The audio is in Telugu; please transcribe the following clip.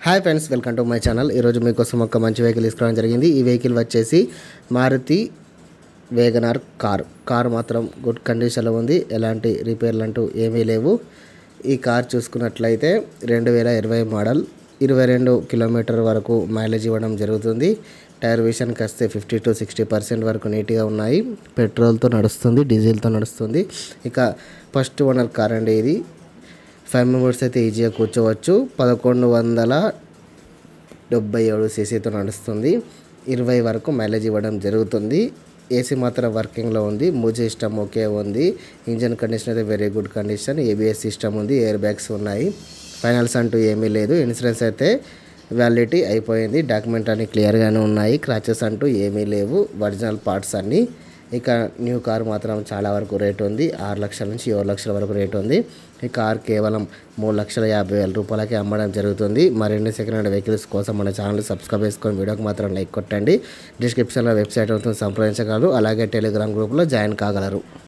hi friends welcome to my channel ఈరోజు మీకోసం ఒక మంచి వెహికల్ తీసుకోవడం జరిగింది ఈ వెహికల్ వచ్చేసి మారుతి వేగనార్ కార్ కార్ మాత్రం గుడ్ కండిషన్లో ఉంది ఎలాంటి రిపేర్లు అంటూ ఏమీ లేవు ఈ కార్ చూసుకున్నట్లయితే రెండు వేల ఇరవై మోడల్ ఇరవై రెండు కిలోమీటర్ వరకు మైలేజ్ ఇవ్వడం జరుగుతుంది టైర్ విషయానికి వస్తే ఫిఫ్టీ టు సిక్స్టీ పర్సెంట్ వరకు నీట్గా ఉన్నాయి పెట్రోల్తో నడుస్తుంది డీజిల్తో నడుస్తుంది ఇక ఫస్ట్ ఓనర్ కార్ అండి ఇది ఫైవ్ మెంబర్స్ అయితే ఈజీగా కూర్చోవచ్చు పదకొండు వందల డెబ్బై ఏడు సీసీతో నడుస్తుంది ఇరవై వరకు మైలేజ్ ఇవ్వడం జరుగుతుంది ఏసీ మాత్రం వర్కింగ్లో ఉంది మూజీ సిస్టమ్ ఓకే ఉంది ఇంజన్ కండిషన్ అయితే very good condition ABS system ఉంది ఎయిర్ బ్యాగ్స్ ఉన్నాయి ఫైనల్స్ అంటూ ఏమీ లేదు ఇన్సూరెన్స్ అయితే వ్యాలిడిటీ అయిపోయింది డాక్యుమెంట్ అన్ని క్లియర్గానే ఉన్నాయి క్రాచెస్ అంటూ ఏమీ లేవు ఒరిజినల్ పార్ట్స్ అన్నీ ఇక న్యూ కార్ మాత్రం చాలా వరకు రేట్ ఉంది ఆరు లక్షల నుంచి ఏడు లక్షల వరకు రేట్ ఉంది ఈ కార్ కేవలం మూడు లక్షల యాభై వేల రూపాయలకి అమ్మడం జరుగుతుంది మరిన్ని సెకండ్ హ్యాండ్ వెహికల్స్ కోసం మన ఛానల్ సబ్స్క్రైబ్ చేసుకొని వీడియోకి మాత్రం లైక్ కొట్టండి డిస్క్రిప్షన్లో వెబ్సైట్ అవుతుంది సంప్రదించగలరు అలాగే టెలిగ్రామ్ గ్రూప్లో జాయిన్ కాగలరు